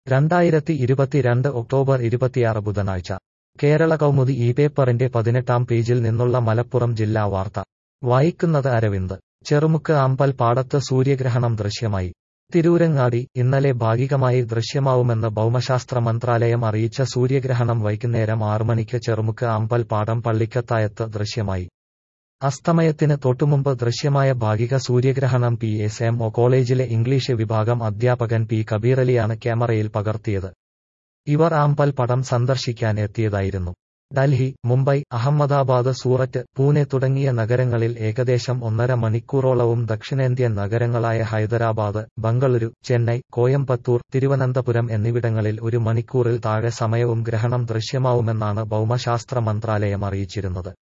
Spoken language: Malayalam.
രണ്ടായിരത്തി ഇരുപത്തിരണ്ട് ഒക്ടോബർ ഇരുപത്തിയാറ് ബുധനാഴ്ച കേരള കൗമുദി ഈ പേപ്പറിന്റെ പതിനെട്ടാം പേജിൽ നിന്നുള്ള മലപ്പുറം ജില്ലാ വാർത്ത വായിക്കുന്നത് അരവിന്ദ് ചെറുമുക്ക് ആമ്പൽ പാടത്ത് സൂര്യഗ്രഹണം ദൃശ്യമായി തിരൂരങ്ങാടി ഇന്നലെ ഭാഗികമായി ദൃശ്യമാവുമെന്ന് ഭൗമശാസ്ത്ര മന്ത്രാലയം അറിയിച്ച സൂര്യഗ്രഹണം വൈകുന്നേരം ആറ് മണിക്ക് ചെറുമുക്ക് ആമ്പൽ പാടം പള്ളിക്കത്തായത്ത് ദൃശ്യമായി അസ്തമയത്തിന് തൊട്ടുമുമ്പ് ദൃശ്യമായ ഭാഗിക സൂര്യഗ്രഹണം പി എസ് എം ഒ കോളേജിലെ ഇംഗ്ലീഷ് വിഭാഗം അധ്യാപകൻ പി കബീറലിയാണ് ക്യാമറയിൽ പകർത്തിയത് ഇവർ ആമ്പൽ പടം സന്ദർശിക്കാൻ എത്തിയതായിരുന്നു ഡൽഹി മുംബൈ അഹമ്മദാബാദ് സൂററ്റ് പൂനെ തുടങ്ങിയ നഗരങ്ങളിൽ ഏകദേശം ഒന്നര മണിക്കൂറോളവും ദക്ഷിണേന്ത്യൻ നഗരങ്ങളായ ഹൈദരാബാദ് ബംഗളൂരു ചെന്നൈ കോയമ്പത്തൂർ തിരുവനന്തപുരം എന്നിവിടങ്ങളിൽ ഒരു മണിക്കൂറിൽ താഴെ സമയവും ഗ്രഹണം ദൃശ്യമാവുമെന്നാണ് ഭൗമശാസ്ത്ര മന്ത്രാലയം അറിയിച്ചിരുന്നത്